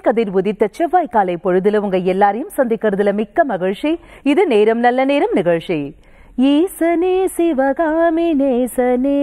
கதிர் உதித்த செவ்வாய் காலை பொழுதுல உங்க எல்லாரையும் சந்திக்கிறதுல மிக்க மகிழ்ச்சி இது நேரம் நல்ல நேரம் நிகழ்ச்சி ஈசனே சிவகாமி நேசனே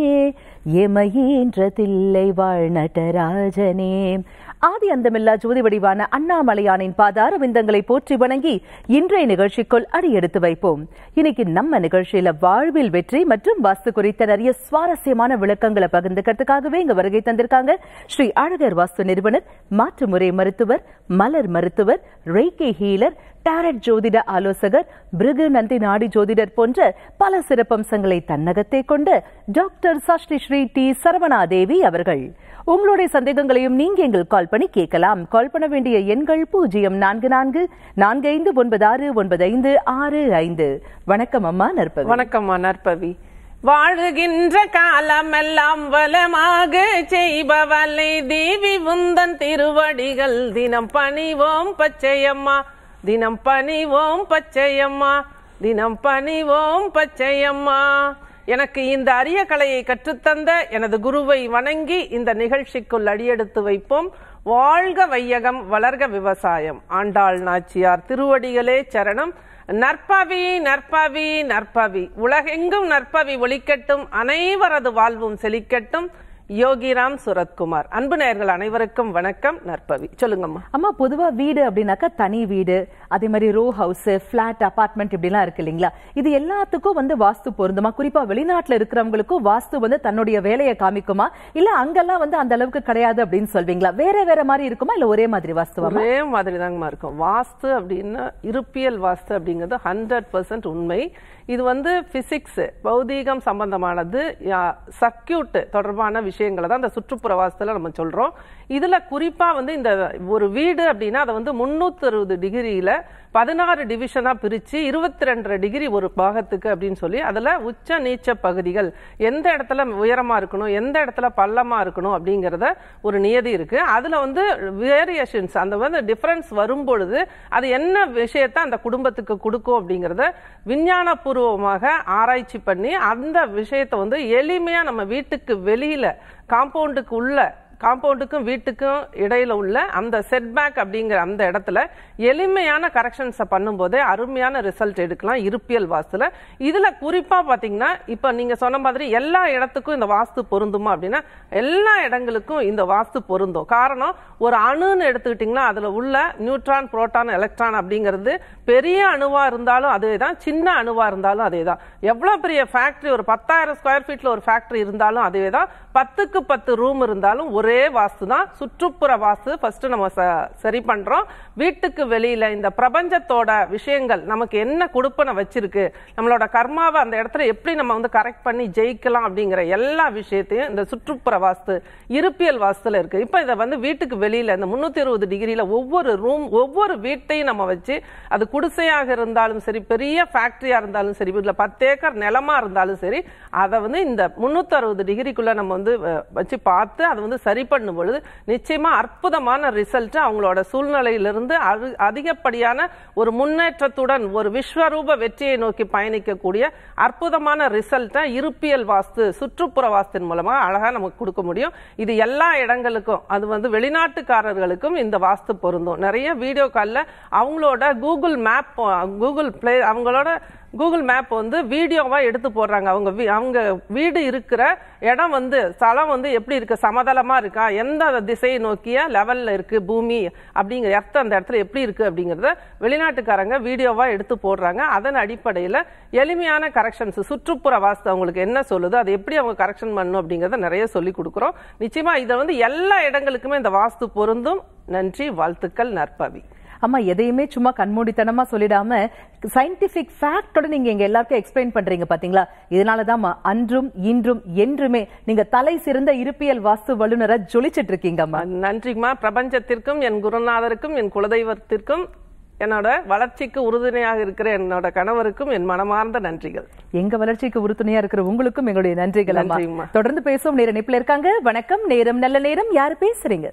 எமையீன்ற தில்லை வாழ் நடராஜனே ஆதி அந்தமில்லா ஜோதி வடிவான அண்ணாமலையானின் பாதார விந்தங்களை போற்றி வணங்கி இன்றைய நிகழ்ச்சிக்குள் அடியெடுத்து வைப்போம் இன்னைக்கு நம்ம நிகழ்ச்சியில வாழ்வில் வெற்றி மற்றும் வாஸ்து குறித்த நிறைய சுவாரஸ்யமான விளக்கங்களை பகிர்ந்துக்கிறதுக்காகவே இங்க வருகை தந்திருக்காங்க ஸ்ரீ அழகர் வாஸ்து நிறுவனர் மாற்று முறை மருத்துவர் மலர் மருத்துவர் ரேக்கி ஹீலர் டாரட் ஜோதிட ஆலோசகர் பிருகு நந்தி நாடி ஜோதிடர் போன்ற பல சிறப்பம்சங்களை தன்னகத்தே கொண்ட டாக்டர் சஷ்டி ஸ்ரீ டி சரவணாதேவி அவர்கள் உங்களுடைய சந்தேகங்களையும் நீங்க எங்கள் கால் பண்ணி கேட்கலாம் கால் பண்ண வேண்டிய எண்கள் பூஜ்ஜியம் நான்கு நான்கு நான்கு ஐந்து ஒன்பது ஆறு ஒன்பது ஐந்து ஆறு ஐந்து வணக்கம் அம்மா நற்பவி வணக்கம்மா நற்பவி வாழுகின்ற காலமெல்லாம் வளமாக செய்பவளை தேவி உந்தன் திருவடிகள் தினம் பணிவோம் பச்சையம்மா தினம் பணிவோம் பச்சையம்மா தினம் பணிவோம் பச்சையம்மா எனக்கு இந்த அரிய கலையை கற்றுத்தந்த எனது குருவை வணங்கி இந்த நிகழ்ச்சிக்குள் அடியெடுத்து வைப்போம் வாழ்க வையகம் வளர்க விவசாயம் ஆண்டாள் நாச்சியார் திருவடிகளே சரணம் நற்பவி நற்பவி நற்பவி உலகெங்கும் நற்பவி ஒலிக்கட்டும் அனைவரது வாழ்வும் செழிக்கட்டும் யோகிராம் சுரத்குமார் அன்பு நேயர்கள் அனைவருக்கும் வணக்கம் நற்பவி சொல்லுங்கம்மா அம்மா பொதுவா வீடு அப்படின்னாக்கா தனி வீடு அதே மாதிரி ரோ ஹவுஸ் பிளாட் அபார்ட்மெண்ட் இப்படிலாம் இருக்கு இல்லைங்களா இது எல்லாத்துக்கும் வந்து வாஸ்து பொருந்துமா குறிப்பா வெளிநாட்டுல இருக்கிறவங்களுக்கும் வாஸ்து வந்து தன்னுடைய வேலையை காமிக்குமா இல்ல அங்கெல்லாம் வந்து அந்த அளவுக்கு கிடையாது அப்படின்னு சொல்வீங்களா வேற வேற மாதிரி இருக்குமா இல்ல ஒரே மாதிரி வாஸ்துவா ஒரே மாதிரி தாங்கம்மா இருக்கும் வாஸ்து அப்படின்னா இருப்பியல் வாஸ்து அப்படிங்கிறது ஹண்ட்ரட் பர்சன்ட் உண்மை இது வந்து பிசிக்ஸ் பௌதீகம் சம்பந்தமானது சர்க்கியூட் தொடர்பான விஷயங்களை தான் இந்த சுற்றுப்புற வாஸ்துல நம்ம சொல்றோம் இதுல குறிப்பா வந்து இந்த ஒரு வீடு அப்படின்னா அதை வந்து முன்னூத்தி அறுபது டிகிரியில பதினாறு டிவிஷனா பிரிச்சு இருபத்தி ரெண்டரை டிகிரி ஒரு பாகத்துக்கு அப்படின்னு சொல்லி அதுல உச்ச நீச்ச பகுதிகள் எந்த இடத்துல உயரமா இருக்கணும் எந்த இடத்துல பள்ளமா இருக்கணும் அப்படிங்கறத ஒரு நியதி இருக்கு அதுல வந்து வேரியேஷன்ஸ் அந்த வந்து டிஃபரன்ஸ் வரும்பொழுது அது என்ன விஷயத்த அந்த குடும்பத்துக்கு கொடுக்கும் அப்படிங்கறத விஞ்ஞானபூர்வமாக ஆராய்ச்சி பண்ணி அந்த விஷயத்தை வந்து எளிமையா நம்ம வீட்டுக்கு வெளியில காம்பவுண்டுக்கு உள்ள காம்பவுண்டுக்கும் வீட்டுக்கும் இடையில உள்ள அந்த செட்பேக் அப்படிங்கிற அந்த இடத்துல எளிமையான கரெக்ஷன்ஸை பண்ணும்போதே அருமையான ரிசல்ட் எடுக்கலாம் இருப்பியல் வாஸ்துல இதுல குறிப்பா பாத்தீங்கன்னா இப்ப நீங்க சொன்ன மாதிரி எல்லா இடத்துக்கும் இந்த வாஸ்து பொருந்துமா அப்படின்னா எல்லா இடங்களுக்கும் இந்த வாஸ்து பொருந்தும் காரணம் ஒரு அணுன்னு எடுத்துக்கிட்டீங்கன்னா அதுல உள்ள நியூட்ரான் புரோட்டான் எலக்ட்ரான் அப்படிங்கிறது பெரிய அணுவா இருந்தாலும் அதே தான் சின்ன அணுவா இருந்தாலும் அதே தான் எவ்வளவு பெரிய ஃபேக்டரி ஒரு பத்தாயிரம் ஸ்கொயர் ஃபீட்ல ஒரு ஃபேக்டரி இருந்தாலும் அதே தான் பத்துக்கு பத்து ரூம் இருந்தாலும் ஒரே வாஸ்து தான் சுற்றுப்புற வாஸ்து ஃபர்ஸ்ட் நம்ம ச- சரி பண்றோம் வீட்டுக்கு வெளியில இந்த பிரபஞ்சத்தோட விஷயங்கள் நமக்கு என்ன கொடுப்பனை வச்சிருக்கு நம்மளோட கர்மாவை அந்த இடத்துல எப்படி நம்ம வந்து கரெக்ட் பண்ணி ஜெயிக்கலாம் அப்படிங்கிற எல்லா விஷயத்தையும் இந்த சுற்றுப்புற வாஸ்து இருப்பியல் வாஸ்துல இருக்கு இப்போ இதை வந்து வீட்டுக்கு வெளியில இந்த முன்னூத்தி இருபது டிகிரியில ஒவ்வொரு ரூம் ஒவ்வொரு வீட்டையும் நம்ம வச்சு அது குடிசையாக இருந்தாலும் சரி பெரிய ஃபேக்டரியா இருந்தாலும் சரி இல்ல பத்து ஏக்கர் நிலமா இருந்தாலும் சரி அதை வந்து இந்த முன்னூத்தி அறுபது டிகிரிக்குள்ள நம்ம வந்து அஹ், வச்சு பார்த்து அதை வந்து சரி பண்ணும் பொழுது நிச்சயமா அற்புதமான ரிசல்ட் அவங்களோட சூழ்நிலையிலிருந்து அரு- அதிகப்படியான ஒரு முன்னேற்றத்துடன் ஒரு விஸ்வரூப வெற்றியை நோக்கி பயணிக்கக்கூடிய அற்புதமான ரிசல்ட்டை இருப்பியல் வாஸ்து சுற்றுப்புற வாஸ்தின் மூலமா அழகா நமக்கு கொடுக்க முடியும் இது எல்லா இடங்களுக்கும் அது வந்து வெளிநாட்டுக்காரர்களுக்கும் இந்த வாஸ்து பொருந்தும் நிறைய வீடியோ கால்ல அவங்களோட கூகுள் மேப் கூகுள் பிளே அவங்களோட கூகுள் மேப் வந்து வீடியோவா எடுத்து போடுறாங்க அவங்க வீ- அவங்க வீடு இருக்கிற இடம் வந்து ஸ்தலம் வந்து எப்படி இருக்கு சமதளமா இருக்கா எந்த திசையை நோக்கிய லெவல்ல இருக்கு பூமி அப்படிங்கிற எர்த் அந்த இடத்துல எப்படி இருக்கு அப்படிங்கறத வெளிநாட்டுக்காரங்க வீடியோவா எடுத்து போடுறாங்க அதன் அடிப்படையில எளிமையான கரெக்ஷன்ஸ் சுற்றுப்புற வாஸ்து அவங்களுக்கு என்ன சொல்லுது அதை எப்படி அவங்க கரெக்ஷன் பண்ணணும் அப்படிங்கறத நிறைய சொல்லி கொடுக்குறோம் நிச்சயமா இதை வந்து எல்லா இடங்களுக்குமே இந்த வாஸ்து பொருந்தும் நன்றி வாழ்த்துக்கள் நற்பவி அம்மா எதையுமே சும்மா கண்மூடித்தனமா சொல்லிடாம சயின்டிபிக் ஃபேக்டோட நீங்க எங்க எல்லாருக்கும் எக்ஸ்பிளைன் பண்றீங்க பாத்தீங்களா இதனாலதான் அன்றும் இன்றும் என்றுமே நீங்க தலை சிறந்த இருப்பியல் வாஸ்து வல்லுநரா ஜொலிச்சிட்டு இருக்கீங்கம்மா நன்றிம்மா பிரபஞ்சத்திற்கும் என் குருநாதருக்கும் என் குலதெய்வத்திற்கும் என்னோட வளர்ச்சிக்கு உறுதுணையாக இருக்கிற என்னோட கணவருக்கும் என் மனமார்ந்த நன்றிகள் எங்க வளர்ச்சிக்கு உறுதுணையா இருக்கிற உங்களுக்கும் எங்களுடைய நன்றிகள் அம்மா நன்றிம்மா. தொடர்ந்து பேசுவோம் நேர நிப்பில் இருக்காங்க வணக்கம் நேரம் நல்ல நேரம் யாரு பேசுறீங்க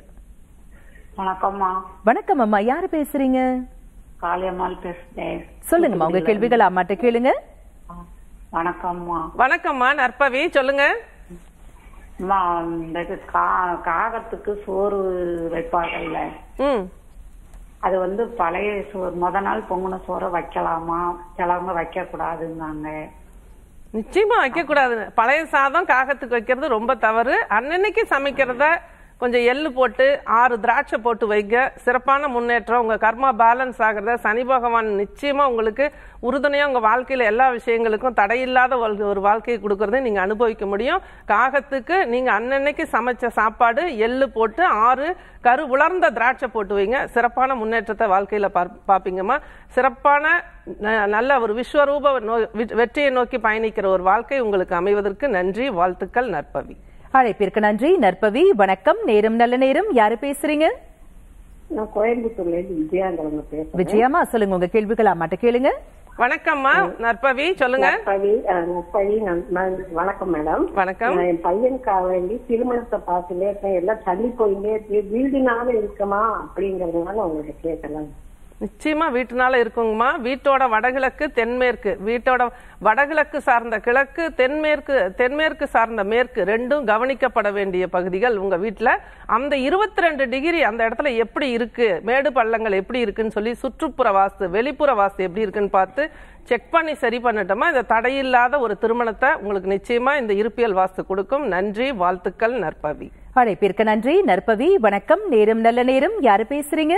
வணக்கம்மா வணக்கம் அம்மா யாரு பேசுறீங்க காளியம்மாள் பேசுறேன் சொல்லுங்கம்மா உங்க கேள்விகள் அம்மாட்ட கேளுங்க வணக்கம்மா வணக்கம்மா நற்பவி சொல்லுங்க அம்மா இந்த இது கா- காகத்துக்கு சோறு வைப்பாங்கல்ல ம் அது வந்து பழைய சோறு முத நாள் பொங்குன சோறை வைக்கலாமா சிலவங்க வைக்க கூடாதுன்னாங்க நிச்சயமா வைக்க கூடாது பழைய சாதம் காகத்துக்கு வைக்கிறது ரொம்ப தவறு அன்னன்னைக்கு சமைக்கிறத கொஞ்சம் எள்ளு போட்டு ஆறு திராட்சை போட்டு வைங்க சிறப்பான முன்னேற்றம் உங்க கர்மா பேலன்ஸ் ஆகிறத சனி பகவான் நிச்சயமா உங்களுக்கு உறுதுணையா உங்க வாழ்க்கையில எல்லா விஷயங்களுக்கும் தடையில்லாத ஒரு- ஒரு வாழ்க்கையை கொடுக்கறதை நீங்க அனுபவிக்க முடியும் காகத்துக்கு நீங்க அன்னன்னைக்கு சமைச்ச சாப்பாடு எள்ளு போட்டு ஆறு கரு உலர்ந்த திராட்சை போட்டு வைங்க சிறப்பான முன்னேற்றத்தை வாழ்க்கையில பார்- பாப்பீங்கம்மா சிறப்பான ந- நல்ல ஒரு விஸ்வரூப நோ- வெ- வெற்றியை நோக்கி பயணிக்கிற ஒரு வாழ்க்கை உங்களுக்கு அமைவதற்கு நன்றி வாழ்த்துக்கள் நற்பவி அழைப்பிற்கு நன்றி நற்பவி வணக்கம் நேரம் நல்ல நேரம் யாரு பேசுறீங்க நான் கோயம்புத்தூர்ல இருந்து விஜயாங்கலங்க பேசுறேன் விஜயம்மா சொல்லுங்க உங்க கேள்விகள் அம்மாட்ட கேளுங்க வணக்கம்மா நற்பவி சொல்லுங்க நற்பவி அஹ், நற்பவி நான்- நான் வணக்கம் மேடம் வணக்கம் நான் என் பையனுக்காக வேண்டி திருமணத்தை பார்த்துட்டே இருக்கேன் எல்லாம் தள்ளி போயிட்டே இருக்கு வீடுனால இருக்குமா அப்படிங்கறதுனால உங்கள்ட்ட கேட்கலாம் நிச்சயமா வீட்டுனால இருக்குங்கம்மா வீட்டோட வடகிழக்கு தென்மேற்கு வீட்டோட வடகிழக்கு சார்ந்த கிழக்கு தென்மேற்கு தென்மேற்கு சார்ந்த மேற்கு ரெண்டும் கவனிக்கப்பட வேண்டிய பகுதிகள் உங்க வீட்டுல அந்த இருபத்தி ரெண்டு டிகிரி அந்த இடத்துல எப்படி இருக்கு மேடு பள்ளங்கள் எப்படி இருக்குன்னு சொல்லி சுற்றுப்புற வாஸ்து வெளிப்புற வாஸ்து எப்படி இருக்குன்னு பார்த்து செக் பண்ணி சரி பண்ணட்டோமா இந்த தடையில்லாத ஒரு திருமணத்தை உங்களுக்கு நிச்சயமா இந்த இருப்பியல் வாஸ்து கொடுக்கும் நன்றி வாழ்த்துக்கள் நற்பவி அழைப்பிற்கு நன்றி நற்பவி வணக்கம் நேரம் நல்ல நேரம் யாரு பேசுறீங்க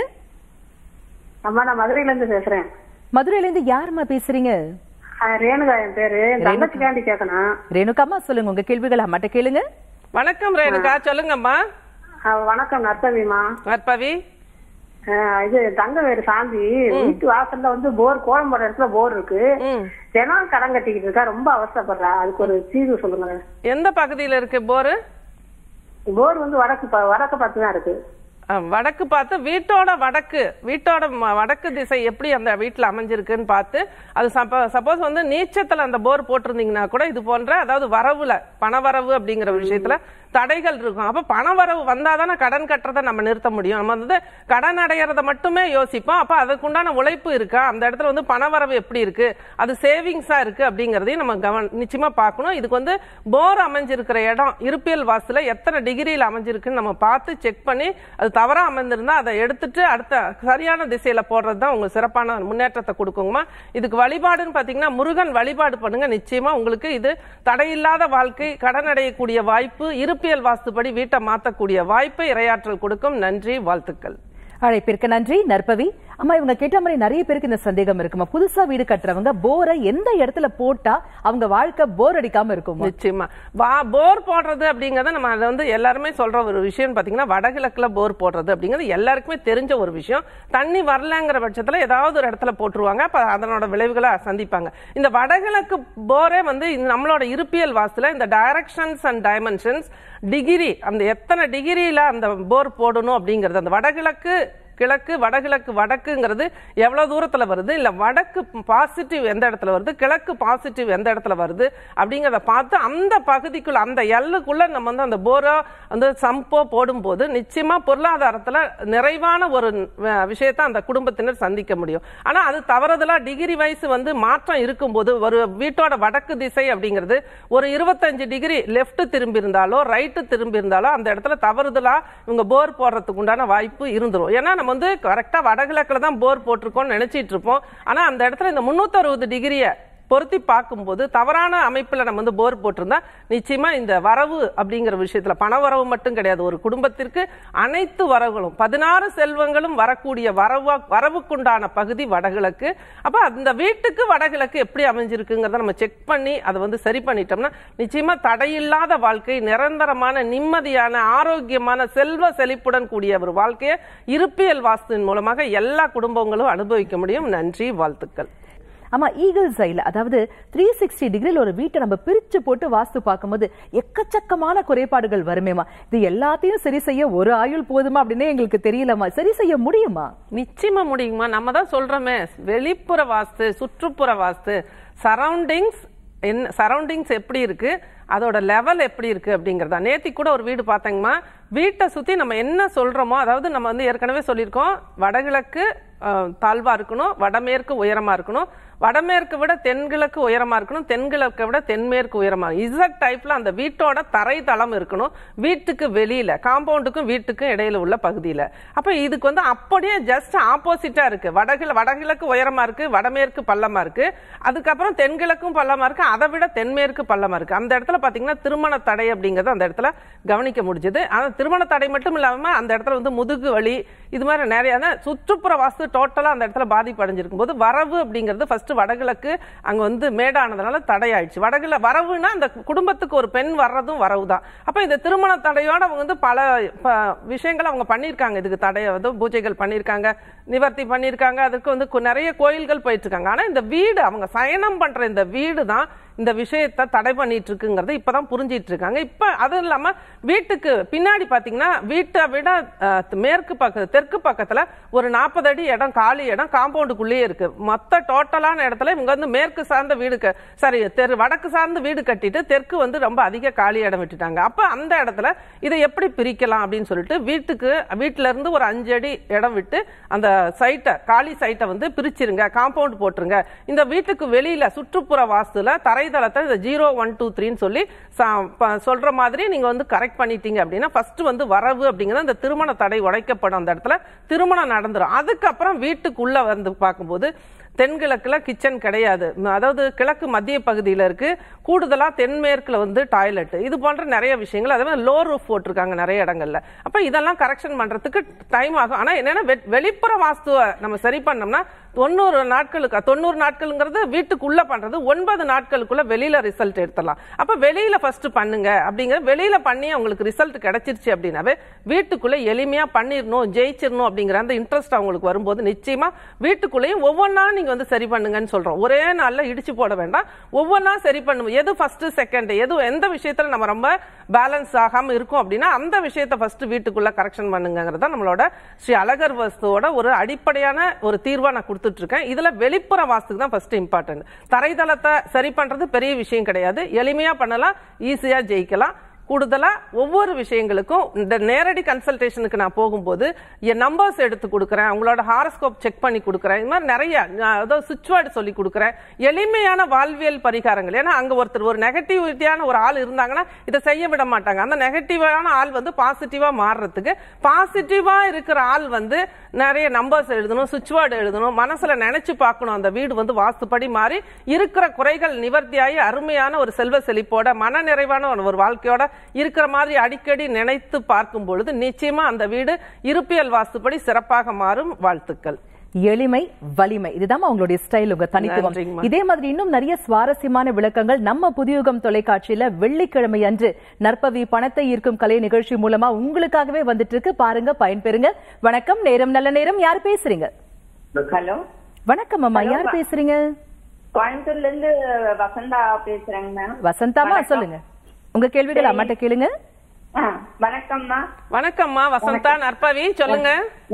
அம்மா நான் மதுரையில இருந்து பேசுறேன் மதுரையில இருந்து யாரும்மா பேசுறீங்க அஹ், ரேணுகா என் பேரு தங்கச்சிக்காண்டி கேட்கணும் ரேணுகாம்மா சொல்லுங்க உங்க கேள்விகள் அம்மாட்ட கேளுங்க வணக்கம் ரேணுகா சொல்லுங்கம்மா அஹ், வணக்கம் நற்பவிமா நற்பவி அஹ், இது தங்க வேறு சாந்தி வீட்டு வாசல்ல வந்து போர் கோலம் போடுற இடத்துல போர் இருக்கு ம் தினம் கடன் கட்டிக்கிட்டு இருக்கா ரொம்ப அவசரப்படுறா அதுக்கு ஒரு தீர்வு சொல்லுங்க எந்த பகுதியில இருக்கு போரு போர் வந்து வடக்கு ப- வடக்கு பார்த்து தான் இருக்கு அஹ், வடக்கு பார்த்து வீட்டோட வடக்கு வீட்டோட ம- வடக்கு திசை எப்படி அந்த வீட்டுல அமைஞ்சிருக்குன்னு பார்த்து அது சப்போஸ் வந்து நீச்சத்துல அந்த போர் போட்டிருந்தீங்கன்னா கூட இது போன்ற அதாவது வரவுல பணவரவு அப்படிங்கிற விஷயத்துல தடைகள் இருக்கும் அப்ப பணவரவு வந்தாதானே கடன் கட்டுறதை நம்ம நிறுத்த முடியும் நம்ம வந்து கடன் அடையறத மட்டுமே யோசிப்போம் அப்ப அதுக்குண்டான உழைப்பு இருக்கா அந்த இடத்துல வந்து பணவரவு எப்படி இருக்கு அது சேவிங்ஸா இருக்கு அப்படிங்கறதையும் நம்ம கவன நிச்சயமா பார்க்கணும் இதுக்கு வந்து போர் அமைஞ்சிருக்கிற இடம் இருப்பியல் வாசல எத்தனை டிகிரியில் அமைஞ்சிருக்குன்னு நம்ம பார்த்து செக் பண்ணி அது தவறா அமைந்திருந்தா அதை எடுத்துட்டு அடுத்த சரியான திசையில போடுறது தான் உங்களுக்கு சிறப்பான முன்னேற்றத்தை கொடுக்குங்கம்மா இதுக்கு வழிபாடுன்னு பாத்தீங்கன்னா முருகன் வழிபாடு பண்ணுங்க நிச்சயமா உங்களுக்கு இது தடையில்லாத வாழ்க்கை கடன் அடையக்கூடிய வாய்ப்பு இருப்பியல் வாஸ்துபடி வீட்டை மாத்தக்கூடிய வாய்ப்பை இரையாற்றல் கொடுக்கும் நன்றி வாழ்த்துக்கள் அழைப்பிற்கு நன்றி நற்பவி அம்மா இவங்க கேட்ட மாதிரி நிறைய பேருக்கு இந்த சந்தேகம் இருக்குமா புதுசா வீடு கட்டுறவங்க போரை எந்த இடத்துல போட்டா அவங்க வாழ்க்கை போர் அடிக்காம இருக்குமா நிச்சயமா வா போர் போடுறது அப்படிங்கறத நம்ம அதை வந்து எல்லாருமே சொல்ற ஒரு விஷயம் பாத்தீங்கன்னா வடகிழக்குல போர் போடுறது அப்படிங்கிறது எல்லாருக்குமே தெரிஞ்ச ஒரு விஷயம் தண்ணி வரலங்கிற பட்சத்துல ஏதாவது ஒரு இடத்துல போட்டுருவாங்க அப்ப அதனோட விளைவுகளை சந்திப்பாங்க இந்த வடகிழக்கு போரே வந்து இந்த நம்மளோட இருப்பியல் வாஸ்துல இந்த டைரக்ஷன்ஸ் அண்ட் டைமென்ஷன்ஸ் டிகிரி அந்த எத்தனை டிகிரியில அந்த போர் போடணும் அப்படிங்கிறது அந்த வடகிழக்கு கிழக்கு வடகிழக்கு வடக்குங்கிறது எவ்வளவு தூரத்துல வருது இல்ல வடக்கு பாசிட்டிவ் எந்த இடத்துல வருது கிழக்கு பாசிட்டிவ் எந்த இடத்துல வருது அப்படிங்கறத பார்த்து அந்த பகுதிக்குள்ள அந்த எல்லுக்குள்ள நம்ம வந்து அந்த போரோ அந்த சம்போ போடும்போது நிச்சயமா பொருளாதாரத்துல நிறைவான ஒரு அஹ், விஷயத்தை அந்த குடும்பத்தினர் சந்திக்க முடியும் ஆனா அது தவறுதலா டிகிரி வைஸ் வந்து மாற்றம் இருக்கும்போது ஒரு வீட்டோட வடக்கு திசை அப்படிங்கிறது ஒரு இருபத்தஞ்சு டிகிரி லெஃப்ட் திரும்பி இருந்தாலோ ரைட்டு திரும்பி இருந்தாலோ அந்த இடத்துல தவறுதலா இவங்க போர் போடுறதுக்கு உண்டான வாய்ப்பு இருந்துரும் ஏன்னா நம்ம வந்து கரெக்டா வடகிழக்குல தான் போர் போட்டிருக்கோம்னு நினைச்சிட்டு இருப்போம் ஆனா அந்த இடத்துல இந்த முன்னூத்தி டிகிரிய பொருத்தி பார்க்கும்போது தவறான அமைப்புல நம்ம வந்து போர் போட்டிருந்தா நிச்சயமா இந்த வரவு அப்படிங்கிற விஷயத்துல பண வரவு மட்டும் கிடையாது ஒரு குடும்பத்திற்கு அனைத்து வரவுகளும் பதினாறு செல்வங்களும் வரக்கூடிய வரவா வரவுக்குண்டான பகுதி வடகிழக்கு அப்ப அந்த வீட்டுக்கு வடகிழக்கு எப்படி அமைஞ்சிருக்குங்கிறத நம்ம செக் பண்ணி அதை வந்து சரி பண்ணிட்டோம்னா நிச்சயமா தடையில்லாத வாழ்க்கை நிரந்தரமான நிம்மதியான ஆரோக்கியமான செல்வ செழிப்புடன் கூடிய ஒரு வாழ்க்கையை இருப்பியல் வாஸ்துவின் மூலமாக எல்லா குடும்பங்களும் அனுபவிக்க முடியும் நன்றி வாழ்த்துக்கள் ஆமா ஈகிள் சைல அதாவது த்ரீ சிக்ஸ்டி டிகிரில ஒரு வீட்டை நம்ம பிரிச்சு போட்டு வாஸ்து பார்க்கும்போது எக்கச்சக்கமான குறைபாடுகள் வருமேமா இது எல்லாத்தையும் சரி செய்ய ஒரு ஆயுள் போதுமா அப்படின்னே எங்களுக்கு தெரியலமா சரி செய்ய முடியுமா நிச்சயமா முடியுமா நம்ம தான் சொல்றோமே வெளிப்புற வாஸ்து சுற்றுப்புற வாஸ்து சரௌண்டிங்ஸ் என்ன சரௌண்டிங்ஸ் எப்படி இருக்கு அதோட லெவல் எப்படி இருக்கு அப்படிங்கறதா நேத்தி கூட ஒரு வீடு பார்த்தேங்கம்மா வீட்டை சுத்தி நம்ம என்ன சொல்றோமோ அதாவது நம்ம வந்து ஏற்கனவே சொல்லியிருக்கோம் வடகிழக்கு அஹ், தாழ்வா இருக்கணும் வடமேற்கு உயரமா இருக்கணும் வடமேற்கு விட தென்கிழக்கு உயரமா இருக்கணும் தென்கிழக்கை விட தென்மேற்கு உயரமா இசட் டைப்ல அந்த வீட்டோட தரை தளம் இருக்கணும் வீட்டுக்கு வெளியில காம்பவுண்டுக்கும் வீட்டுக்கும் இடையில உள்ள பகுதியில அப்ப இதுக்கு வந்து அப்படியே ஜஸ்ட் ஆப்போசிட்டா இருக்கு வடகிழ வடகிழக்கு உயரமா இருக்கு வடமேற்கு பள்ளமா இருக்கு அதுக்கப்புறம் தென்கிழக்கும் பள்ளமா இருக்கு அதை விட தென்மேற்கு பள்ளமா இருக்கு அந்த இடத்துல பாத்தீங்கன்னா திருமண தடை அப்படிங்கறது அந்த இடத்துல கவனிக்க முடிஞ்சது ஆனா திருமண தடை மட்டும் இல்லாம அந்த இடத்துல வந்து முதுகு வலி இது மாதிரி நிறைய அதான் சுற்றுப்புற வாஸ்து டோட்டலா அந்த இடத்துல பாதிப்பு அடைஞ்சிருக்கும் போது வரவு அப்படிங்கிறது ஃபர்ஸ்ட் வடகிழக்கு அங்க வந்து மேடானதுனால தடையாயிடுச்சு வடகிழ வரவுனா அந்த குடும்பத்துக்கு ஒரு பெண் வர்றதும் வரவு தான் அப்ப இந்த திருமண தடையோட அவங்க வந்து பல ப- விஷயங்கள் அவங்க பண்ணியிருக்காங்க இதுக்கு தடைய வந்து பூஜைகள் பண்ணியிருக்காங்க நிவர்த்தி பண்ணியிருக்காங்க அதுக்கு வந்து கு- நிறைய கோயில்கள் போயிட்டு இருக்காங்க ஆனா இந்த வீடு அவங்க சயனம் பண்ற இந்த வீடு தான் இந்த விஷயத்தை தடை பண்ணிட்டு இருக்குங்கிறது இப்பதான் புரிஞ்சிட்டு இருக்காங்க இப்ப அது இல்லாம வீட்டுக்கு பின்னாடி பாத்தீங்கன்னா வீட்டை விட அஹ், மேற்கு பக்க தெற்கு பக்கத்துல ஒரு நாற்பது அடி இடம் காலி இடம் காம்பவுண்டுக்குள்ளேயே இருக்கு மொத்த டோட்டலான இடத்துல இவங்க வந்து மேற்கு சார்ந்த வீடு க- சாரி தெரு வடக்கு சார்ந்த வீடு கட்டிட்டு தெற்கு வந்து ரொம்ப அதிக காலி இடம் விட்டுட்டாங்க அப்ப அந்த இடத்துல இதை எப்படி பிரிக்கலாம் அப்படின்னு சொல்லிட்டு வீட்டுக்கு வீட்டுல இருந்து ஒரு அஞ்சு அடி இடம் விட்டு அந்த சைட்டை காலி சைட்டை வந்து பிரிச்சிருங்க காம்பவுண்ட் போட்டுருங்க இந்த வீட்டுக்கு வெளியில சுற்றுப்புற வாஸ்துல தரைதளத்தை இந்த ஜீரோ ஒன் டூ த்ரீன்னு சொல்லி ச- ப- சொல்ற மாதிரி நீங்க வந்து கரெக்ட் பண்ணிட்டீங்க அப்படின்னா ஃபர்ஸ்ட் வந்து வரவு அப்படிங்கிறது அந்த திருமண தடை உடைக்கப்படும் அந்த இடத்துல திருமணம் நடந்துரும் அதுக்கப்புறம் வீட்டுக்குள்ள வந்து பார்க்கும்போது தென்கிழக்குல கிச்சன் கிடையாது ம- அதாவது கிழக்கு மத்திய பகுதியில இருக்கு கூடுதலா தென்மேற்குல வந்து டாய்லெட் இது போன்ற நிறைய விஷயங்கள் அதே மாதிரி லோ ரூஃப் போட்டிருக்காங்க நிறைய இடங்கள்ல அப்ப இதெல்லாம் கரெக்ஷன் பண்றதுக்கு டைம் ஆகும் ஆனா என்னன்னா வெ- வெளிப்புற வாஸ்துவை நம்ம சரி பண்ணோம்னா தொண்ணூறு நாட்களுக்கு தொண்ணூறு நாட்களுங்கிறது வீட்டுக்குள்ள பண்றது ஒன்பது நாட்களுக்குள்ள வெளியில ரிசல்ட் எடுத்துடலாம் அப்ப வெளியில ஃபர்ஸ்ட் பண்ணுங்க அப்படிங்கிற வெளியில பண்ணி அவங்களுக்கு ரிசல்ட் கிடைச்சிருச்சு அப்படின்னாவே வீட்டுக்குள்ள எளிமையா பண்ணிடணும் ஜெயிச்சிடணும் அப்படிங்கிற அந்த இன்ட்ரெஸ்ட் அவங்களுக்கு வரும்போது நிச்சயமா வீட்டுக்குள்ளேயும் ஒவ்வொன்றா நீங்க வந்து சரி பண்ணுங்கன்னு சொல்றோம் ஒரே நாள்ல இடிச்சு போட வேண்டாம் ஒவ்வொன்றா சரி பண்ணும் எது ஃபர்ஸ்ட் செகண்ட் எது எந்த விஷயத்துல நம்ம ரொம்ப பேலன்ஸ் ஆகாம இருக்கும் அப்படின்னா அந்த விஷயத்தை ஃபர்ஸ்ட் வீட்டுக்குள்ள கரெக்ஷன் பண்ணுங்கிறத நம்மளோட ஸ்ரீ அழகர் வாஸ்துவோட ஒரு அடிப்படையான ஒரு தீர்வா நான் கொடுத்துட்டு இருக்கேன் இதுல வெளிப்புற வாஸ்துக்கு தான் ஃபர்ஸ்ட் இம்பார்ட்டன்ட் தரைதளத்தை சரி பண்றது பெரிய விஷயம் கிடையாது எளிமையா பண்ணலாம் ஈஸியா ஜெயிக்கலாம் கூடுதலா ஒவ்வொரு விஷயங்களுக்கும் இந்த நேரடி கன்சல்டேஷனுக்கு நான் போகும்போது என் நம்பர்ஸ் எடுத்து கொடுக்குறேன் உங்களோட ஹாரஸ்கோப் செக் பண்ணி கொடுக்குறேன் இது மாதிரி நிறைய நான் அதாவது சுவிட்ச் வேர்டு சொல்லி கொடுக்குறேன் எளிமையான வாழ்வியல் பரிகாரங்கள் ஏன்னா அங்க ஒருத்தர் ஒரு நெகட்டிவிட்டியான ஒரு ஆள் இருந்தாங்கன்னா இதை செய்ய விட மாட்டாங்க அந்த நெகட்டிவான ஆள் வந்து பாசிட்டிவா மாறுறதுக்கு பாசிட்டிவா இருக்கிற ஆள் வந்து நிறைய நம்பர்ஸ் எழுதணும் சுவிட்ச் வேர்டு எழுதணும் மனசுல நினைச்சு பார்க்கணும் அந்த வீடு வந்து வாஸ்துப்படி மாறி இருக்கிற குறைகள் நிவர்த்தியாகி அருமையான ஒரு செல்வ செழிப்போட மன நிறைவான ஒரு- ஒரு வாழ்க்கையோட இருக்கிற மாதிரி அடிக்கடி நினைத்து பார்க்கும் பொழுது நிச்சயமா அந்த வீடு இருப்பியல் வாஸ்துப்படி சிறப்பாக மாறும் வாழ்த்துக்கள் எளிமை வலிமை இதுதான் அவங்களுடைய ஸ்டைல் உங்க தனித்துவம் நன்றிங்கம்மா. இதே மாதிரி இன்னும் நிறைய சுவாரஸ்யமான விளக்கங்கள் நம்ம புதியுகம் தொலைக்காட்சியில வெள்ளிக்கிழமை அன்று நற்பவி பணத்தை ஈர்க்கும் கலை நிகழ்ச்சி மூலமா உங்களுக்காகவே வந்துட்டு இருக்கு பாருங்க பயன்பெறுங்க வணக்கம் நேரம் நல்ல நேரம் யார் பேசுறீங்க ஹலோ வணக்கம் அம்மா யார் பேசுறீங்க கோயம்புத்தூர்ல இருந்து வசந்தா பேசுறேங்க மேம் வசந்தாமா சொல்லுங்க உங்க கேள்விகள் அம்மாட்ட கேளுங்க ஆ, வணக்கம்மா வணக்கம்மா வசந்தா நற்பவி சொல்லுங்க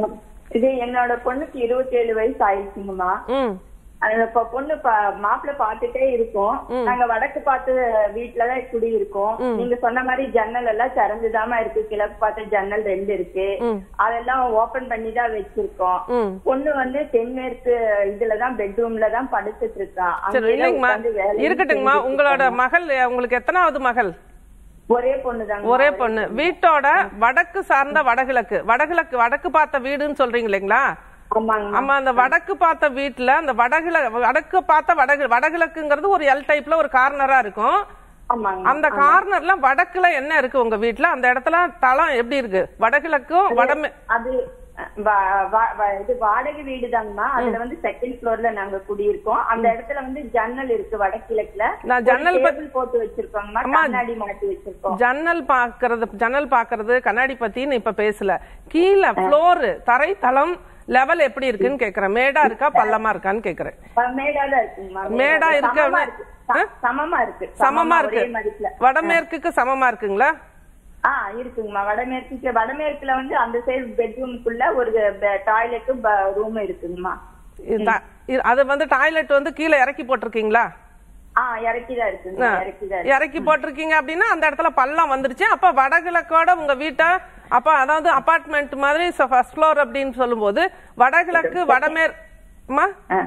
இது என்னோட பொண்ணுக்கு இருபத்தி ஏழு வயசு ஆயிடுச்சுங்கம்மா ம் அது இப்ப பொண்ணு பா- மாப்பிள்ளை பாத்துட்டே இருக்கோம் நாங்க வடக்கு பார்த்து வீட்டுலதான் குடி இருக்கோம் நீங்க சொன்ன மாதிரி ஜன்னல் எல்லாம் திறந்துதாம்மா இருக்கு கிழக்கு பார்த்து ஜன்னல் ரெண்டு இருக்கு அதெல்லாம் ஓபன் பண்ணி தான் வச்சிருக்கோம் ம் பொண்ணு வந்து தென்மேற்கு இதுலதான் பெட்ரூம்ல தான் படுத்துட்டு இருக்கா சரி அங்கேயே இல்லைங்கம்மா உட்கார்ந்து வேலையும் இருக்கட்டுங்கம்மா செஞ்சுட்டு உங்களோட இருக்காங்க. மகள் உங்களுக்கு எத்தனாவது மகள் ஒரே பொண்ணுதாங்க ஒரே பொண்ணு வீட்டோட வடக்கு சார்ந்த வடகிழக்கு வடகிழக்கு வடக்கு பார்த்த வீடுன்னு சொல்றீங்க இல்லைங்களா ஆமாங்க ஆமா அந்த வடக்கு பார்த்த வீட்டுல அந்த வடகிழ வடக்கு பார்த்த வடகு வடகிழக்குங்கிறது ஒரு எல் டைப்ல ஒரு கார்னரா இருக்கும் ஆமாங்க அந்த கார்னர்ல வடக்குல என்ன இருக்கு உங்க வீட்டுல அந்த இடத்துல தளம் எப்படி இருக்கு வடகிழக்கும் வடமே அது அஹ், வா- வா- வா- இது வாடகை வீடு தாங்கம்மா அதுல வந்து செகண்ட் ஃப்ளோர்ல நாங்க குடியிருக்கோம் அந்த இடத்துல வந்து ஜன்னல் இருக்கு வடகிழக்குல நான் ஜன்னல் ஒரு பத்தி- table போட்டு வச்சிருக்கோங்கம்மா அம்மா, கண்ணாடி மாட்டி வச்சிருக்கோம் ஜன்னல் பாக்குறது ஜன்னல் பாக்குறது கண்ணாடி பத்தின்னு இப்ப பேசல கீழே ஃப்ளோர் தரை தளம் லெவல் எப்படி இருக்குன்னு கேக்குறேன் மேடா இருக்கா பள்ளமா இருக்கான்னு கேக்குறேன் அஹ், மேடாதான் இருக்குங்கம்மா மேடா இருக்கு சமமா அப்படின்னா- இருக்கு ச- சமமா இருக்கு சமமா ஒரே இருக்கு மதிப்புல வடமேற்குக்கு சமமா இருக்குங்களா ஆ இருக்குங்கம்மா வடமேற்கு வடமேற்குல வந்து அந்த சைடு பெட்ரூம்குள்ள ஒரு டாய்லெட்டும் ரூம் இருக்குங்கம்மா இது- இது- அது வந்து டாய்லெட் வந்து கீழே இறக்கி போட்டிருக்கீங்களா ஆ இறக்கிதான் இருக்குங்க இறக்கிதான் இருக்கு இறக்கி போட்டிருக்கீங்க அப்படின்னா அந்த இடத்துல பள்ளம் வந்துருச்சு அப்ப வடகிழக்கோட உங்க வீட்டை அப்ப அதாவது அபார்ட்மெண்ட் மாதிரி ஃபர்ஸ்ட் ஃப்ளோர் அப்படின்னு சொல்லும்போது வடகிழக்கு வடமேற்குமா ஆ.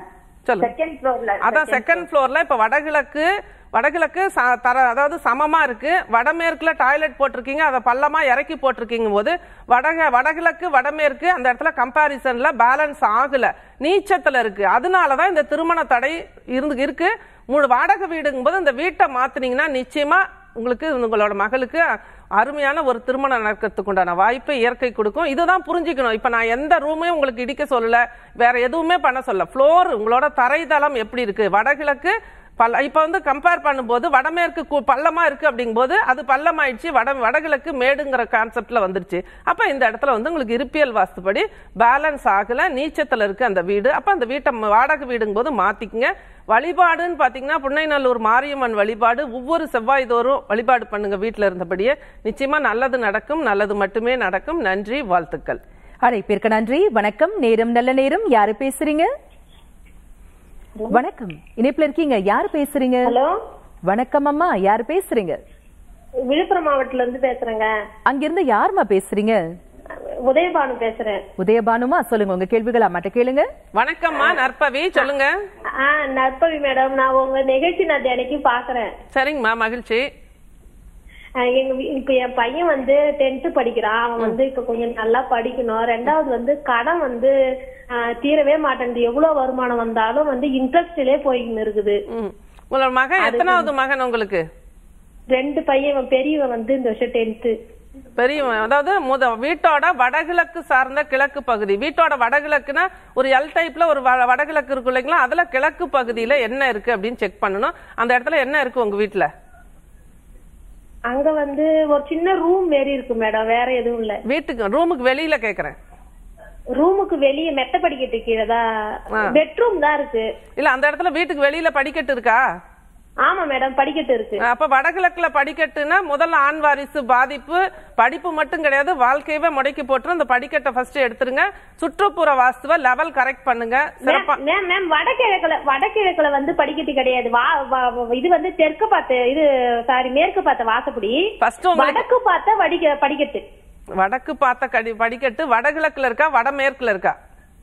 சொல்லுங்க செகண்ட் ஃப்ளோர்ல அதான் செகண்ட் ஃப்ளோர்ல இப்ப வடகிழக்கு வடகிழக்கு ச- தர அதாவது சமமா இருக்கு வடமேற்குல டாய்லெட் போட்டிருக்கீங்க அதை பள்ளமா இறக்கி போட்டிருக்கீங்க போது வடக வடகிழக்கு வடமேற்கு அந்த இடத்துல கம்பாரிசன்ல பேலன்ஸ் ஆகல நீச்சத்துல இருக்கு அதனாலதான் இந்த திருமண தடை இருந்து இருக்கு மூணு வாடகை வீடுங்கும் போது இந்த வீட்டை மாத்துனீங்கன்னா நிச்சயமா உங்களுக்கு உங்களோட மகளுக்கு அருமையான ஒரு திருமணம் நடக்கிறதுக்கு உண்டான வாய்ப்பை இயற்கை கொடுக்கும் இதுதான் புரிஞ்சுக்கணும் இப்ப நான் எந்த ரூமையும் உங்களுக்கு இடிக்க சொல்லல வேற எதுவுமே பண்ண சொல்ல ஃப்ளோர் உங்களோட தரைதளம் எப்படி இருக்கு வடகிழக்கு பல்ல இப்ப வந்து கம்பேர் பண்ணும்போது வடமேற்கு கு- பள்ளமா இருக்கு அப்படிங்கும்போது அது பள்ளமாயிடுச்சு வட வடகிழக்கு மேடுங்கிற கான்செப்ட்ல வந்துருச்சு அப்ப இந்த இடத்துல வந்து உங்களுக்கு இருப்பியல் வாஸ்துப்படி பேலன்ஸ் ஆகல நீச்சத்துல இருக்கு அந்த வீடு அப்ப அந்த வீட்டை ம- வாடகை வீடுங்கும் போது மாத்திக்கங்க வழிபாடுன்னு பாத்தீங்கன்னா புன்னைநல்லூர் மாரியம்மன் வழிபாடு ஒவ்வொரு செவ்வாய் தோறும் வழிபாடு பண்ணுங்க வீட்டுல இருந்தபடியே நிச்சயமா நல்லது நடக்கும் நல்லது மட்டுமே நடக்கும் நன்றி வாழ்த்துக்கள் அழைப்பிற்கு நன்றி வணக்கம் நேரம் நல்ல நேரம் யாரு பேசுறீங்க வணக்கம் இணைப்புல இருக்கீங்க யாரு பேசுறீங்க ஹலோ வணக்கம் அம்மா யாரு பேசுறீங்க விழுப்புரம் மாவட்டத்துல இருந்து பேசுறேங்க அங்கிருந்து யாரும்மா பேசுறீங்க உதயபானு பேசுறேன் உதயபானுமா சொல்லுங்க உங்க கேள்விகள் அம்மாட்ட கேளுங்க வணக்கம்மா நற்பவி சொல்லுங்க ஆ நற்பவி மேடம் நான் உங்க நிகழ்ச்சி நான் தினைக்கும் பாக்குறேன் சரிங்கம்மா மகிழ்ச்சி ஆ, எங்க வீ- இப்ப என் பையன் வந்து டென்த் படிக்கிறான் அவன் வந்து இப்ப கொஞ்சம் நல்லா படிக்கணும் ரெண்டாவது வந்து கடன் வந்து ஆ, தீரவே மாட்டேங்குது எவ்வளவு வருமானம் வந்தாலும் வந்து இன்ட்ரெஸ்ட்லயே போயின்னு இருக்குது ம். உங்களோட மகன் எத்தனாவது மகன் உங்களுக்கு ரெண்டு பையன் பெரியவன் வந்து இந்த வருஷம் டென்த்து பெரியவன் அதாவது முத வீட்டோட வடகிழக்கு சார்ந்த கிழக்கு பகுதி வீட்டோட வடகிழக்குனா ஒரு எல் டைப்ல ஒரு வ- வடகிழக்கு இருக்கும் இல்லைங்களா அதுல கிழக்கு பகுதியில என்ன இருக்கு அப்படின்னு செக் பண்ணணும் அந்த இடத்துல என்ன இருக்கு உங்க வீட்டுல அங்க வந்து ஒரு சின்ன ரூம் மாரி இருக்கு மேடம் வேற எதுவும் இல்ல வீட்டுக்கு ரூமுக்கு வெளியில கேக்குறேன் ரூமுக்கு வெளியே மெத்த படிக்கட்டு கீழே தான் பெட்ரூம் தான் இருக்கு இல்ல அந்த இடத்துல வீட்டுக்கு வெளியில படிக்கட்டு இருக்கா ஆமா மேடம் படிக்கட்டு இருக்கு அப்ப வடகிழக்குல படிக்கட்டுனா முதல்ல ஆண் வாரிசு பாதிப்பு படிப்பு மட்டும் கிடையாது வாழ்க்கையவே முடக்கி போட்டு அந்த படிக்கட்டை ஃபர்ஸ்ட் எடுத்துருங்க சுற்றுப்புற வாஸ்துவ லெவல் கரெக்ட் பண்ணுங்க சிறப்பா மேம் மேம் வடகிழக்குல வடகிழக்குல வந்து படிக்கட்டு கிடையாது வா வா- வா- இது வந்து தெற்கு பார்த்த இது சாரி மேற்கு பார்த்த வாசப்படி ஃபர்ஸ்ட் உங்களுக்கு வடக்கு பார்த்த வடிக்க படிக்கட்டு வடக்கு பார்த்த கடி படிக்கட்டு வடகிழக்குல இருக்கா வடமேற்குல இருக்கா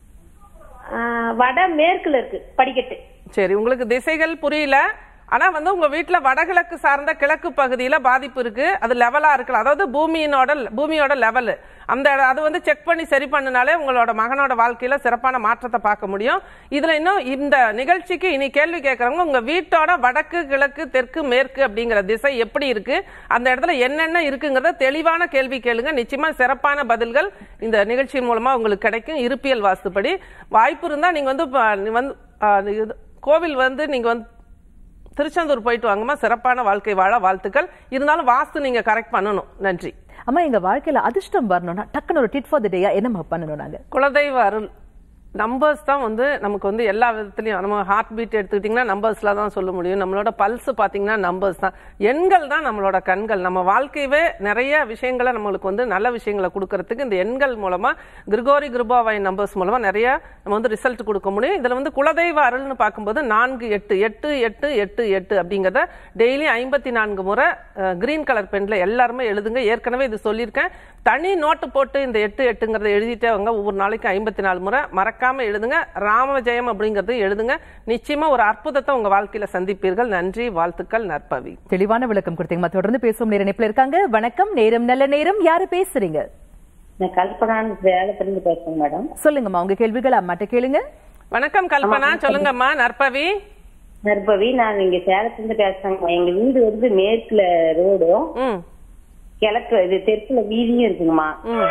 ஆ, வட மேற்குல இருக்கு படிக்கட்டு சரி உங்களுக்கு திசைகள் புரியல ஆனா வந்து உங்க வீட்ல வடகிழக்கு சார்ந்த கிழக்கு பகுதியில பாதிப்பு இருக்கு அது லெவலா இருக்கலாம் அதாவது பூமியினோட பூமியோட லெவல் அந்த அது வந்து செக் பண்ணி சரி பண்ணினாலே உங்களோட மகனோட வாழ்க்கையில சிறப்பான மாற்றத்தை பார்க்க முடியும் இதுல இன்னும் இந்த நிகழ்ச்சிக்கு இனி கேள்வி கேட்கறவங்க உங்க வீட்டோட வடக்கு கிழக்கு தெற்கு மேற்கு அப்படிங்கிற திசை எப்படி இருக்கு அந்த இடத்துல என்னென்ன இருக்குங்கிறத தெளிவான கேள்வி கேளுங்க நிச்சயமா சிறப்பான பதில்கள் இந்த நிகழ்ச்சி மூலமா உங்களுக்கு கிடைக்கும் இருப்பியல் வாஸ்துப்படி வாய்ப்பு இருந்தா நீங்க வந்து ப- நீ வந்து ஆ, இது- கோவில் வந்து நீங்க வந்து திருச்செந்தூர் போயிட்டு வாங்கம்மா சிறப்பான வாழ்க்கை வாழ வாழ்த்துக்கள் இருந்தாலும் வாஸ்து நீங்க கரெக்ட் பண்ணணும் நன்றி அம்மா எங்க வாழ்க்கையில அதிர்ஷ்டம் வரணும்னா டக்குன்னு ஒரு டிட் ஃபார் த டேயா என்னம்மா பண்ணணும் நாங்க குலதெய்வ அருள் நம்பர்ஸ் தான் வந்து நமக்கு வந்து எல்லா விதத்துலையும் நம்ம ஹார்ட் பீட் எடுத்துக்கிட்டிங்கன்னா நம்பர்ஸ்ல தான் சொல்ல முடியும் நம்மளோட பல்ஸ் பார்த்தீங்கன்னா நம்பர்ஸ் தான் எண்கள் தான் நம்மளோட கண்கள் நம்ம வாழ்க்கையவே நிறைய விஷயங்களை நம்மளுக்கு வந்து நல்ல விஷயங்களை கொடுக்கறதுக்கு இந்த எண்கள் மூலமா கிரிகோரி கிருபாவாய் நம்பர்ஸ் மூலமா நிறைய நம்ம வந்து ரிசல்ட் கொடுக்க முடியும் இதுல வந்து குலதெய்வ அருள்னு பார்க்கும்போது நான்கு எட்டு எட்டு எட்டு எட்டு எட்டு அப்படிங்கிறத டெய்லி ஐம்பத்தி நான்கு முறை கிரீன் கலர் பென்ல எல்லாருமே எழுதுங்க ஏற்கனவே இது சொல்லியிருக்கேன் தனி நோட்டு போட்டு இந்த எட்டு எட்டுங்கிறத எழுதிட்டே அவங்க ஒவ்வொரு நாளைக்கு ஐம்பத்தி நாலு முறை மறக்காம எழுதுங்க ராமஜெயம் அப்படிங்கறது எழுதுங்க நிச்சயமா ஒரு அற்புதத்தை உங்க வாழ்க்கையில சந்திப்பீர்கள் நன்றி வாழ்த்துக்கள் நற்பவி தெளிவான விளக்கம் கொடுத்தீங்கம்மா தொடர்ந்து பேசும் நேர இணைப்புல இருக்காங்க வணக்கம் நேரம் நல்ல நேரம் யாரு பேசுறீங்க நான் கல்பனான்னு வேலைத்திலிருந்து பேசுறேன் மேடம் சொல்லுங்கம்மா உங்க கேள்விகள் அம்மாட்ட கேளுங்க வணக்கம் கல்பனா சொல்லுங்கம்மா நற்பவி நற்பவி நான் இங்க சேலத்திலிருந்து பேசுறேங்க எங்க வீடு வந்து மேற்குல ரோடும் ம் கிழக்கு இது தெற்குல வீதியும் இருக்குங்கம்மா ம்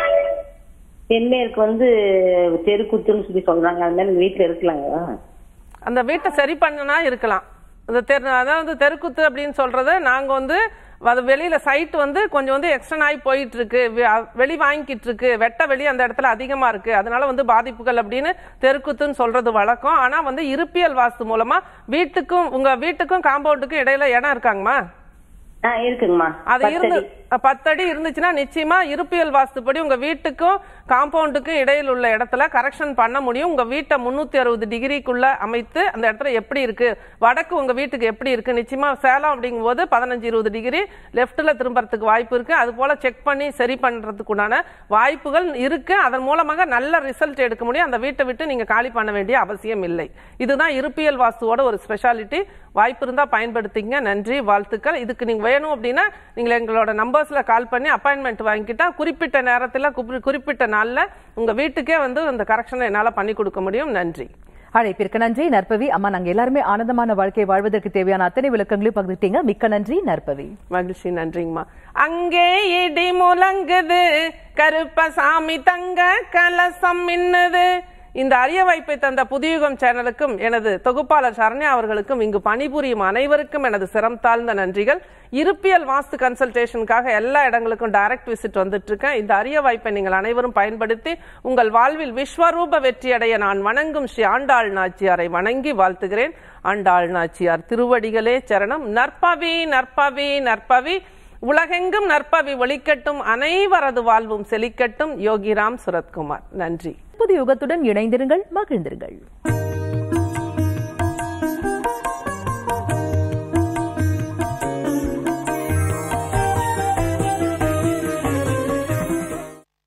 தென்மேற்கு வந்து தெருக்குத்துன்னு சொல்லி சொல்றாங்க அது மாதிரி வீட்டுல இருக்கலாங்க அந்த வீட்டை சரி பண்ணனா இருக்கலாம் இந்த தெரு அதாவது தெருக்குத்து அப்படின்னு சொல்றது நாங்க வந்து அது வெளியில சைட் வந்து கொஞ்சம் வந்து எக்ஸ்டன் ஆகி போயிட்டு இருக்கு வெ- அ- வெளி வாங்கிக்கிட்டு இருக்கு வெட்ட வெளி அந்த இடத்துல அதிகமா இருக்கு அதனால வந்து பாதிப்புகள் அப்படின்னு தெருக்குத்துன்னு சொல்றது வழக்கம் ஆனா வந்து இருப்பியல் வாஸ்து மூலமா வீட்டுக்கும் உங்க வீட்டுக்கும் காம்பவுண்டுக்கும் இடையில இடம் இருக்காங்கம்மா ஆ இருக்குங்கம்மா அது இருந்து அஹ், பத்தடி இருந்துச்சுன்னா நிச்சயமா இருப்பியல் வாஸ்துப்படி உங்க வீட்டுக்கும் காம்பவுண்டுக்கும் இடையில் உள்ள இடத்துல கரெக்ஷன் பண்ண முடியும் உங்க வீட்டை முன்னூத்தி அறுபது டிகிரிக்குள்ள அமைத்து அந்த இடத்துல எப்படி இருக்கு வடக்கு உங்க வீட்டுக்கு எப்படி இருக்கு நிச்சயமா சேலம் அப்படிங்கும் போது பதினஞ்சு இருபது டிகிரி லெஃப்ட்ல திரும்பறதுக்கு வாய்ப்பு இருக்கு அது போல செக் பண்ணி சரி பண்றதுக்குண்டான வாய்ப்புகள் இருக்கு அதன் மூலமாக நல்ல ரிசல்ட் எடுக்க முடியும் அந்த வீட்டை விட்டு நீங்க காலி பண்ண வேண்டிய அவசியம் இல்லை இதுதான் இருப்பியல் வாஸ்துவோட ஒரு ஸ்பெஷாலிட்டி வாய்ப்பு இருந்தா பயன்படுத்திங்க நன்றி வாழ்த்துக்கள் இதுக்கு நீங்க வேணும் அப்படின்னா நீங்க எங்களோட நம்பர்ஸ்ல கால் பண்ணி அப்பாயின்மெண்ட் வாங்கிக்கிட்டா குறிப்பிட்ட நேரத்துல குறி- குறிப்பிட்ட நாள்ல உங்க வீட்டுக்கே வந்து இந்த கரெக்ஷனை என்னால பண்ணி கொடுக்க முடியும் நன்றி அழைப்பிற்கு நன்றி நற்பவி அம்மா நாங்க எல்லாருமே ஆனந்தமான வாழ்க்கை வாழ்வதற்கு தேவையான அத்தனை விளக்கங்களையும் பகிர்ந்துட்டீங்க மிக்க நன்றி நற்பவி மகிழ்ச்சி நன்றிங்கம்மா அங்கே இடி முழங்குது கருப்பசாமி தங்க கலசம் மின்னுது இந்த அரிய வாய்ப்பை தந்த புதியுகம் சேனலுக்கும் எனது தொகுப்பாளர் சரண்யா அவர்களுக்கும் இங்கு பணிபுரியும் அனைவருக்கும் எனது சிரம் தாழ்ந்த நன்றிகள் இருப்பியல் வாஸ்து கன்சல்டேஷனுக்காக எல்லா இடங்களுக்கும் டைரக்ட் விசிட் வந்துட்டு இருக்கேன் இந்த அரிய வாய்ப்பை நீங்கள் அனைவரும் பயன்படுத்தி உங்கள் வாழ்வில் விஸ்வரூப வெற்றியடைய நான் வணங்கும் ஸ்ரீ ஆண்டாள் நாச்சியாரை வணங்கி வாழ்த்துகிறேன் ஆண்டாள் நாச்சியார் திருவடிகளே சரணம் நற்பவி நற்பவி நற்பவி உலகெங்கும் நற்பவி ஒளிக்கட்டும் அனைவரது வாழ்வும் செழிக்கட்டும் யோகிராம் சுரத்குமார் நன்றி புதிய யுகத்துடன் இணைந்திருங்கள் மகிழ்ந்திருங்கள்